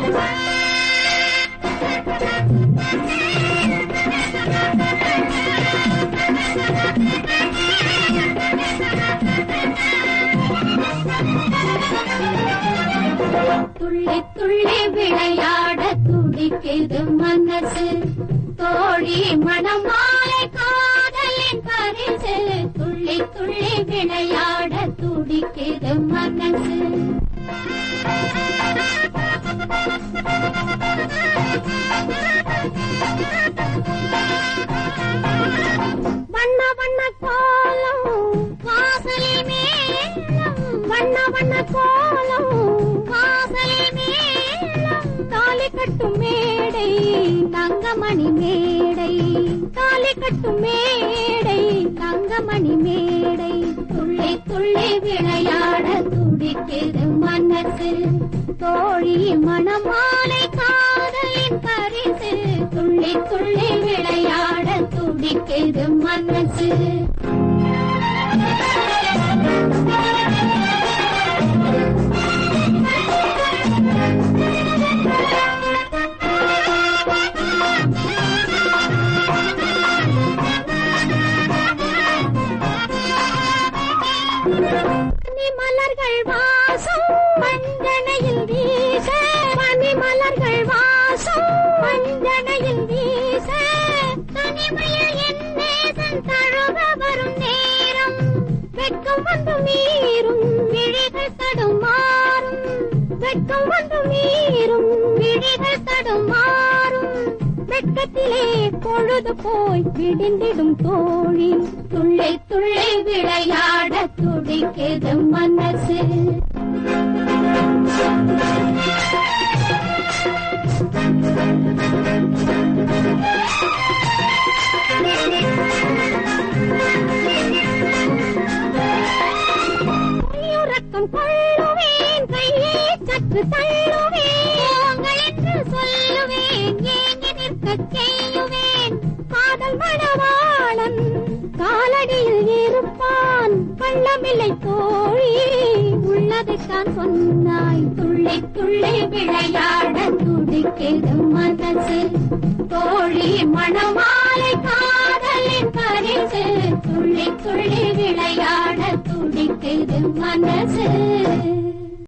துள்ளி துள்ளி விளையாட துடிக்குது மனசு தோழி மணமாலை காதலின் பரிசு துள்ளி துள்ளி விளையாட துடிக்குது மனசு வண்ண வண்ண கோலம் வாசலில் மேலம் வண்ண வண்ண கோலம் வாசலில் மேலம் தாலி கட்டும் மேடை தங்கமணி மேடை தாலி கட்டும் மேடை தங்கமணி மேடை துள்ளி துள்ளி விளையாட துடிக்குது மனசு தோழி மணமாலை காதலின் பரிசு துள்ளி துள்ளி விளையாட துடிக்குது மனசு பனி மலர்கள் வாசம் மஞ்சனையில் வீச பனி மலர்கள் வாசம் மஞ்சனையில் வீச தனிமையில் என் நேசன் தழுவ வரும் நேரம் வெட்கம் வந்து மீறும் விழிகள் தடுமாறும் வெட்கம் வந்து மீறும் விழிகள் தடுமாறும் வெட்கத்திலே பொழுது போய் விடிந்திடும் தோழி துள்ளை துள்ளை விளையாட துடிக்குது மனசு கையுறக்கம் கொள்ளுவேன் கையை சற்று தள்ளுவேன் போங்கள் என்று சொல்லுவேன் ஏங்கி நிற்கச் செய்யுவேன் காதல் மணவாளன் காலடியில் இருப்பான் கள்ளமில்லை தோழி உள்ளதைத்தான் சொன்னாய் துள்ளி துள்ளி விளையாட துடிக்கிறது மனசு தோழி மணமாலை காதலின் பரிசு துள்ளி துள்ளி விளையாட துடிக்குது மனசு